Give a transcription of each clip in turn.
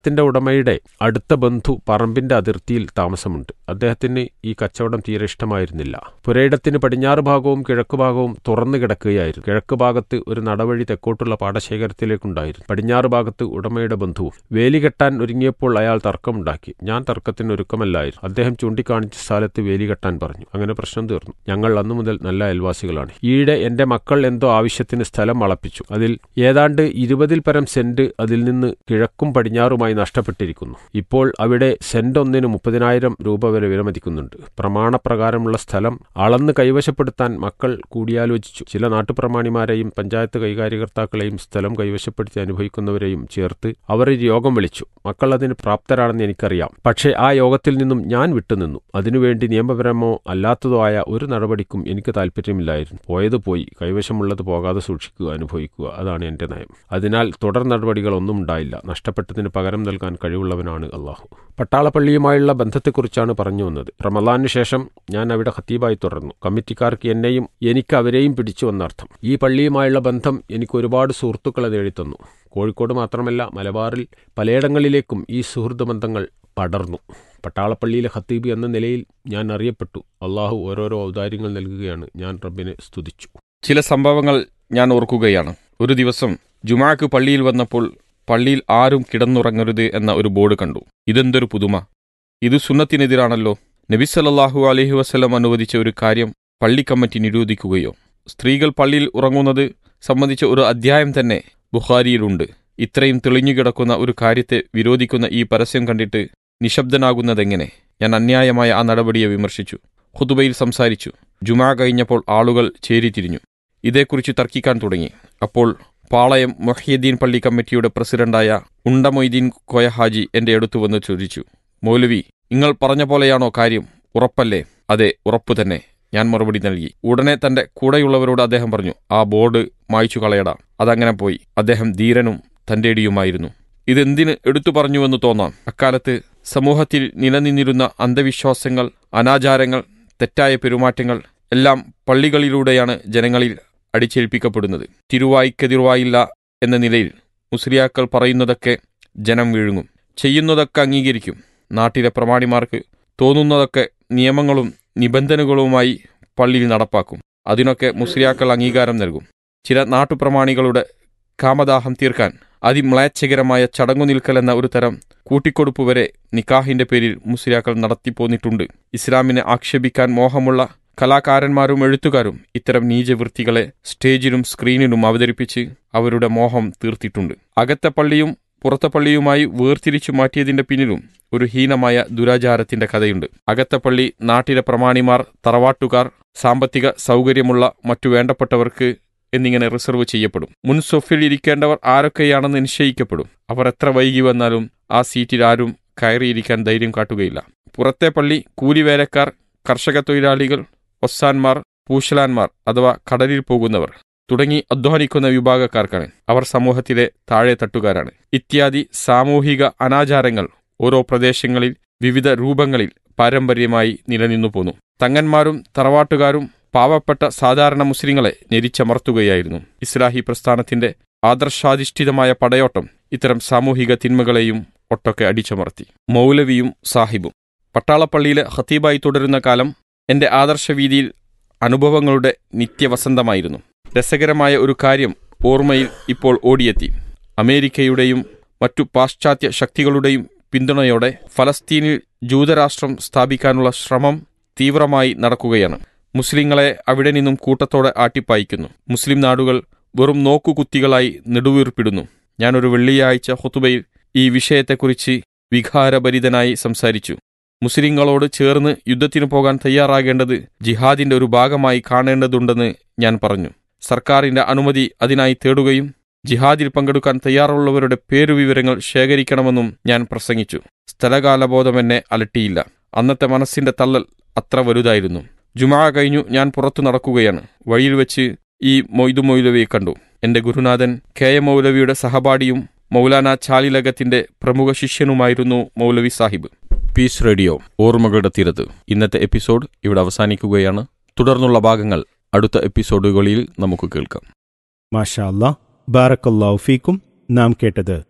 പുരയിടത്തിന്റെ ഉടമയുടെ അടുത്ത ബന്ധു പറമ്പിന്റെ അതിർത്തിയിൽ താമസമുണ്ട് അദ്ദേഹത്തിന് ഈ കച്ചവടം തീരെ ഇഷ്ടമായിരുന്നില്ല പുരയിടത്തിന് പടിഞ്ഞാറ് ഭാഗവും കിഴക്ക് ഭാഗവും തുറന്നു കിടക്കുകയായിരുന്നു കിഴക്ക് ഭാഗത്ത് ഒരു നടവഴി തെക്കോട്ടുള്ള പാടശേഖരത്തിലേക്കുണ്ടായിരുന്നു പടിഞ്ഞാറ് ഭാഗത്ത് ഉടമയുടെ ബന്ധുവും വേലി കെട്ടാൻ ഒരുങ്ങിയപ്പോൾ അയാൾ തർക്കമുണ്ടാക്കി ഞാൻ തർക്കത്തിന് ഒരുക്കമല്ലായിരുന്നു അദ്ദേഹം ചൂണ്ടിക്കാണിച്ച സ്ഥലത്ത് വേലി കെട്ടാൻ പറഞ്ഞു അങ്ങനെ പ്രശ്നം തീർന്നു ഞങ്ങൾ അന്നു മുതൽ നല്ല അയൽവാസികളാണ് ഈയിടെ എന്റെ മക്കൾ എന്തോ ആവശ്യത്തിന് സ്ഥലം വളപ്പിച്ചു അതിൽ ഏതാണ്ട് ഇരുപതിൽ പരം സെന്റ് അതിൽ നിന്ന് കിഴക്കും പടിഞ്ഞാറുമായി നഷ്ടപ്പെട്ടിരിക്കുന്നു ഇപ്പോൾ അവിടെ സെന്റ് ഒന്നിന് മുപ്പതിനായിരം രൂപ വരെ വിലമതിക്കുന്നുണ്ട് പ്രമാണപ്രകാരമുള്ള സ്ഥലം അളന്ന് കൈവശപ്പെടുത്താൻ മക്കൾ കൂടിയാലോചിച്ചു ചില നാട്ടുപ്രമാണിമാരെയും പഞ്ചായത്ത് കൈകാര്യകർത്താക്കളെയും സ്ഥലം കൈവശപ്പെടുത്തി അനുഭവിക്കുന്നവരെയും ചേർത്ത് അവർ ഒരു യോഗം വിളിച്ചു മക്കൾ അതിന് പ്രാപ്തരാണെന്ന് എനിക്കറിയാം പക്ഷേ ആ യോഗത്തിൽ നിന്നും ഞാൻ വിട്ടുനിന്നു അതിനുവേണ്ടി നിയമപരമോ അല്ലാത്തതോ ആയ ഒരു നടപടിക്കും എനിക്ക് താല്പര്യമില്ലായിരുന്നു പോയത് പോയി കൈവശമുള്ളത് പോകാതെ സൂക്ഷിക്കുക അനുഭവിക്കുക അതാണ് എന്റെ നയം അതിനാൽ തുടർ നടപടികളൊന്നും ഉണ്ടായില്ല നഷ്ടപ്പെട്ടതിന് പകരം നൽകാൻ കഴിവുള്ളവനാണ് അള്ളാഹു പട്ടാളപ്പള്ളിയുമായുള്ള ബന്ധത്തെക്കുറിച്ചാണ് പറഞ്ഞു വന്നത് റമലാനു ശേഷം ഞാൻ അവിടെ ഖത്തീബായി തുടർന്നു കമ്മിറ്റിക്കാർക്ക് എന്നെയും എനിക്ക് അവരെയും പിടിച്ചു എന്നർത്ഥം ഈ പള്ളിയുമായുള്ള ബന്ധം എനിക്ക് ഒരുപാട് സുഹൃത്തുക്കളെ നേടിത്തന്നു കോഴിക്കോട് മാത്രമല്ല മലബാറിൽ പലയിടങ്ങളിലേക്കും ഈ സുഹൃത്ത് ബന്ധങ്ങൾ പടർന്നു പട്ടാളപ്പള്ളിയിലെ ഖത്തീബ് എന്ന നിലയിൽ ഞാൻ അറിയപ്പെട്ടു അള്ളാഹു ഓരോരോ ഔദാര്യങ്ങൾ നൽകുകയാണ് ഞാൻ റബ്ബിനെ സ്തുതിച്ചു ചില സംഭവങ്ങൾ ഞാൻ ഓർക്കുകയാണ് ഒരു ദിവസം ജുമാക്ക് പള്ളിയിൽ വന്നപ്പോൾ പള്ളിയിൽ ആരും കിടന്നുറങ്ങരുത് എന്ന ഒരു ബോർഡ് കണ്ടു ഇതെന്തൊരു പുതുമ ഇത് സുന്നത്തിനെതിരാണല്ലോ നബിസല്ലാഹു അലഹി വസ്ലം അനുവദിച്ച ഒരു കാര്യം പള്ളി കമ്മിറ്റി നിരോധിക്കുകയോ സ്ത്രീകൾ പള്ളിയിൽ ഉറങ്ങുന്നത് സംബന്ധിച്ച ഒരു അധ്യായം തന്നെ ബുഖാരിയിലുണ്ട് ഇത്രയും തെളിഞ്ഞുകിടക്കുന്ന ഒരു കാര്യത്തെ വിരോധിക്കുന്ന ഈ പരസ്യം കണ്ടിട്ട് നിശബ്ദനാകുന്നതെങ്ങനെ ഞാൻ അന്യായമായ ആ നടപടിയെ വിമർശിച്ചു ഖുതുബയിൽ സംസാരിച്ചു ജുമാ കഴിഞ്ഞപ്പോൾ ആളുകൾ ചേരിതിരിഞ്ഞു ഇതേക്കുറിച്ച് തർക്കിക്കാൻ തുടങ്ങി അപ്പോൾ പാളയം മൊഹ്യദ്ദീൻ പള്ളി കമ്മിറ്റിയുടെ പ്രസിഡന്റായ ഉണ്ടമൊയ്തീൻ കോയ ഹാജി എന്റെ അടുത്തു വന്ന് ചോദിച്ചു മൗലവി നിങ്ങൾ പറഞ്ഞ പോലെയാണോ കാര്യം ഉറപ്പല്ലേ അതെ ഉറപ്പു തന്നെ ഞാൻ മറുപടി നൽകി ഉടനെ തന്റെ കൂടെയുള്ളവരോട് അദ്ദേഹം പറഞ്ഞു ആ ബോർഡ് മായ്ച്ചു കളയടാ അതങ്ങനെ പോയി അദ്ദേഹം ധീരനും തന്റേടിയുമായിരുന്നു ഇതെന്തിന് എടുത്തു പറഞ്ഞുവെന്ന് തോന്നാം അക്കാലത്ത് സമൂഹത്തിൽ നിലനിന്നിരുന്ന അന്ധവിശ്വാസങ്ങൾ അനാചാരങ്ങൾ തെറ്റായ പെരുമാറ്റങ്ങൾ എല്ലാം പള്ളികളിലൂടെയാണ് ജനങ്ങളിൽ അടിച്ചേൽപ്പിക്കപ്പെടുന്നത് തിരുവായിക്കെതിർവായില്ല എന്ന നിലയിൽ മുസ്ലിയാക്കൾ പറയുന്നതൊക്കെ ജനം വീഴുങ്ങും ചെയ്യുന്നതൊക്കെ അംഗീകരിക്കും നാട്ടിലെ പ്രമാണിമാർക്ക് തോന്നുന്നതൊക്കെ നിയമങ്ങളും നിബന്ധനകളുമായി പള്ളിയിൽ നടപ്പാക്കും അതിനൊക്കെ മുസ്ലിയാക്കൾ അംഗീകാരം നൽകും ചില നാട്ടുപ്രമാണികളുടെ കാമദാഹം തീർക്കാൻ അതിമ്ലേച്ഛകരമായ ചടങ്ങു നിൽക്കലെന്ന ഒരു തരം കൂട്ടിക്കൊടുപ്പ് വരെ നിക്കാഹിന്റെ പേരിൽ മുസ്ലിയാക്കൾ നടത്തിപ്പോന്നിട്ടുണ്ട് ഇസ്ലാമിനെ ആക്ഷേപിക്കാൻ മോഹമുള്ള കലാകാരന്മാരും എഴുത്തുകാരും ഇത്തരം നീചവൃത്തികളെ സ്റ്റേജിലും സ്ക്രീനിലും അവതരിപ്പിച്ച് അവരുടെ മോഹം തീർത്തിട്ടുണ്ട് അകത്തെ പള്ളിയും പുറത്തെ പള്ളിയുമായി വേർതിരിച്ചു മാറ്റിയതിന്റെ പിന്നിലും ഒരു ഹീനമായ ദുരാചാരത്തിന്റെ കഥയുണ്ട് അകത്തെ പള്ളി നാട്ടിലെ പ്രമാണിമാർ തറവാട്ടുകാർ സാമ്പത്തിക സൗകര്യമുള്ള മറ്റു വേണ്ടപ്പെട്ടവർക്ക് എന്നിങ്ങനെ റിസർവ് ചെയ്യപ്പെടും മുൻ സൊഫിൽ ഇരിക്കേണ്ടവർ ആരൊക്കെയാണെന്ന് നിശ്ചയിക്കപ്പെടും അവർ എത്ര വൈകി വന്നാലും ആ സീറ്റിൽ ആരും കയറിയിരിക്കാൻ ധൈര്യം കാട്ടുകയില്ല പുറത്തെ പള്ളി കൂലിവേലക്കാർ കർഷക തൊഴിലാളികൾ ഒസ്സാൻമാർ പൂശലാന്മാർ അഥവാ കടലിൽ പോകുന്നവർ തുടങ്ങി അധ്വാനിക്കുന്ന വിഭാഗക്കാർക്കാണ് അവർ സമൂഹത്തിലെ താഴെ തട്ടുകാരാണ് ഇത്യാദി സാമൂഹിക അനാചാരങ്ങൾ ഓരോ പ്രദേശങ്ങളിൽ വിവിധ രൂപങ്ങളിൽ പാരമ്പര്യമായി നിലനിന്നു പോന്നു തങ്ങന്മാരും തറവാട്ടുകാരും പാവപ്പെട്ട സാധാരണ മുസ്ലിങ്ങളെ ഞെരിച്ചമർത്തുകയായിരുന്നു ഇസ്ലാഹി പ്രസ്ഥാനത്തിന്റെ ആദർശാധിഷ്ഠിതമായ പടയോട്ടം ഇത്തരം സാമൂഹിക തിന്മകളെയും ഒട്ടൊക്കെ അടിച്ചമർത്തി മൗലവിയും സാഹിബും പട്ടാളപ്പള്ളിയിലെ ഹത്തീബായി തുടരുന്ന കാലം എന്റെ ആദർശവീതിയിൽ അനുഭവങ്ങളുടെ നിത്യവസന്തമായിരുന്നു രസകരമായ ഒരു കാര്യം ഓർമ്മയിൽ ഇപ്പോൾ ഓടിയെത്തി അമേരിക്കയുടെയും മറ്റു പാശ്ചാത്യ ശക്തികളുടെയും പിന്തുണയോടെ ഫലസ്തീനിൽ ജൂതരാഷ്ട്രം സ്ഥാപിക്കാനുള്ള ശ്രമം തീവ്രമായി നടക്കുകയാണ് മുസ്ലിങ്ങളെ അവിടെ നിന്നും കൂട്ടത്തോടെ ആട്ടിപ്പായിക്കുന്നു മുസ്ലിം നാടുകൾ വെറും നോക്കുകുത്തികളായി നെടുവീർപ്പിടുന്നു ഞാനൊരു വെള്ളിയാഴ്ച ഹുത്തുബയിൽ ഈ വിഷയത്തെക്കുറിച്ച് വികാരഭരിതനായി സംസാരിച്ചു മുസ്ലിങ്ങളോട് ചേർന്ന് യുദ്ധത്തിന് പോകാൻ തയ്യാറാകേണ്ടത് ജിഹാദിന്റെ ഒരു ഭാഗമായി കാണേണ്ടതുണ്ടെന്ന് ഞാൻ പറഞ്ഞു സർക്കാരിന്റെ അനുമതി അതിനായി തേടുകയും ജിഹാദിൽ പങ്കെടുക്കാൻ തയ്യാറുള്ളവരുടെ പേരുവിവരങ്ങൾ ശേഖരിക്കണമെന്നും ഞാൻ പ്രസംഗിച്ചു സ്ഥലകാലബോധം എന്നെ അലട്ടിയില്ല അന്നത്തെ മനസ്സിന്റെ തള്ളൽ അത്ര വലുതായിരുന്നു ജുമാ കഴിഞ്ഞു ഞാൻ പുറത്തു നടക്കുകയാണ് വഴിയിൽ വെച്ച് ഈ മൊയ്തു മൗലവിയെ കണ്ടു എന്റെ ഗുരുനാഥൻ കെ എ മൗലവിയുടെ സഹപാഠിയും മൗലാന ചാലിലകത്തിന്റെ പ്രമുഖ ശിഷ്യനുമായിരുന്നു മൗലവി സാഹിബ് പീസ് റേഡിയോ ഓർമ്മകളുടെ തീരത്ത് ഇന്നത്തെ എപ്പിസോഡ് ഇവിടെ അവസാനിക്കുകയാണ് തുടർന്നുള്ള ഭാഗങ്ങൾ അടുത്ത എപ്പിസോഡുകളിൽ നമുക്ക് കേൾക്കാം മാഷാ അല്ലാ ബാറക്കല്ലാഹു ഫീക്കും നാം കേട്ടത്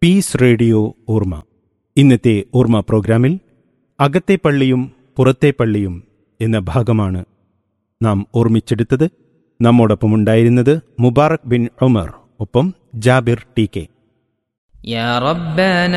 പീസ് റേഡിയോ ഓർമ്മ ഇന്നത്തെ ഓർമ്മ പ്രോഗ്രാമിൽ അകത്തെ പള്ളിയും പുറത്തെ പള്ളിയും എന്ന ഭാഗമാണ് നാം ഓർമ്മിച്ചെടുത്തത് നമ്മോടൊപ്പം ഉണ്ടായിരുന്നത് മുബാറക് ബിൻ ഉമർ ഒപ്പം ജാബിർ ടി കെ يا ربنا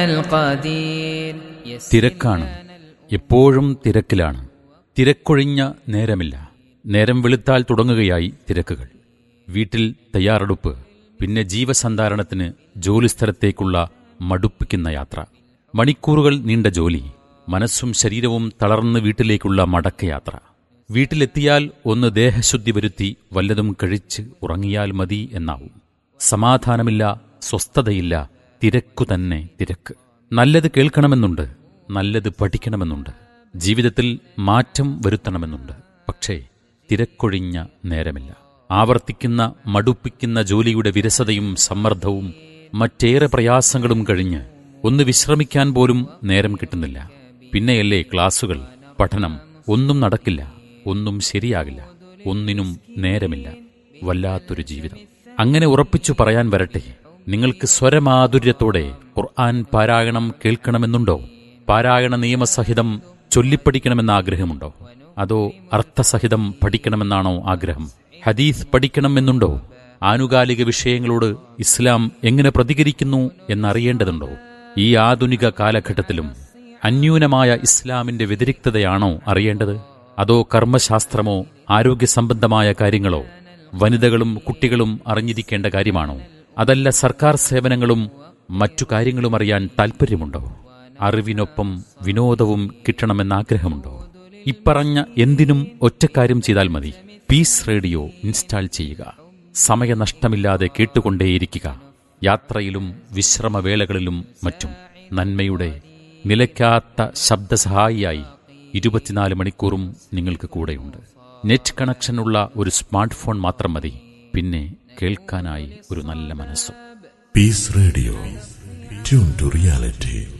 القدير يسر തിരക്കാണ് എപ്പോഴും തിരക്കിലാണ് തിരക്കൊഴിഞ്ഞ നേരമില്ല നേരം വെളുത്താൽ തുടങ്ങുകയായി തിരക്കുകൾ വീട്ടിൽ തയ്യാറെടുപ്പ് പിന്നെ ജീവസന്ധാരണത്തിന് ജോലിസ്ഥലത്തേക്കുള്ള മടുപ്പിക്കുന്ന യാത്ര മണിക്കൂറുകൾ നീണ്ട ജോലി മനസ്സും ശരീരവും തളർന്ന് വീട്ടിലേക്കുള്ള മടക്കയാത്ര വീട്ടിലെത്തിയാൽ ഒന്ന് ദേഹശുദ്ധി വരുത്തി വല്ലതും കഴിച്ച് ഉറങ്ങിയാൽ മതി എന്നാവും സമാധാനമില്ല സ്വസ്ഥതയില്ല തിരക്കു തന്നെ തിരക്ക് നല്ലത് കേൾക്കണമെന്നുണ്ട് നല്ലത് പഠിക്കണമെന്നുണ്ട് ജീവിതത്തിൽ മാറ്റം വരുത്തണമെന്നുണ്ട് പക്ഷേ തിരക്കൊഴിഞ്ഞ നേരമില്ല ആവർത്തിക്കുന്ന മടുപ്പിക്കുന്ന ജോലിയുടെ വിരസതയും സമ്മർദ്ദവും മറ്റേറെ പ്രയാസങ്ങളും കഴിഞ്ഞ് ഒന്ന് വിശ്രമിക്കാൻ പോലും നേരം കിട്ടുന്നില്ല പിന്നെയല്ലേ ക്ലാസുകൾ പഠനം ഒന്നും നടക്കില്ല ഒന്നും ശരിയാകില്ല ഒന്നിനും നേരമില്ല വല്ലാത്തൊരു ജീവിതം അങ്ങനെ ഉറപ്പിച്ചു പറയാൻ വരട്ടെ നിങ്ങൾക്ക് സ്വരമാധുര്യത്തോടെ ഖുർആൻ പാരായണം കേൾക്കണമെന്നുണ്ടോ പാരായണ നിയമസഹിതം ചൊല്ലിപ്പഠിക്കണമെന്ന ആഗ്രഹമുണ്ടോ അതോ അർത്ഥസഹിതം പഠിക്കണമെന്നാണോ ആഗ്രഹം ഹദീസ് പഠിക്കണമെന്നുണ്ടോ ആനുകാലിക വിഷയങ്ങളോട് ഇസ്ലാം എങ്ങനെ പ്രതികരിക്കുന്നു എന്നറിയേണ്ടതുണ്ടോ ഈ ആധുനിക കാലഘട്ടത്തിലും അന്യൂനമായ ഇസ്ലാമിന്റെ വ്യതിരിക്തതയാണോ അറിയേണ്ടത് അതോ കർമ്മശാസ്ത്രമോ ആരോഗ്യ സംബന്ധമായ കാര്യങ്ങളോ വനിതകളും കുട്ടികളും അറിഞ്ഞിരിക്കേണ്ട കാര്യമാണോ അതല്ല സർക്കാർ സേവനങ്ങളും മറ്റു കാര്യങ്ങളും അറിയാൻ താൽപ്പര്യമുണ്ടോ അറിവിനൊപ്പം വിനോദവും കിട്ടണമെന്ന ആഗ്രഹമുണ്ടോ ഇപ്പറഞ്ഞ എന്തിനും ഒറ്റക്കാര്യം ചെയ്താൽ മതി പീസ് റേഡിയോ ഇൻസ്റ്റാൾ ചെയ്യുക സമയനഷ്ടമില്ലാതെ കേട്ടുകൊണ്ടേയിരിക്കുക യാത്രയിലും വിശ്രമവേളകളിലും മറ്റും നന്മയുടെ നിലയ്ക്കാത്ത ശബ്ദസഹായിയായി ഇരുപത്തിനാല് മണിക്കൂറും നിങ്ങൾക്ക് കൂടെയുണ്ട് നെറ്റ് കണക്ഷനുള്ള ഒരു സ്മാർട്ട് ഫോൺ മാത്രം മതി പിന്നെ കേൾക്കാനായി ഒരു നല്ല മനസ്സും Peace Radio. Tune to reality.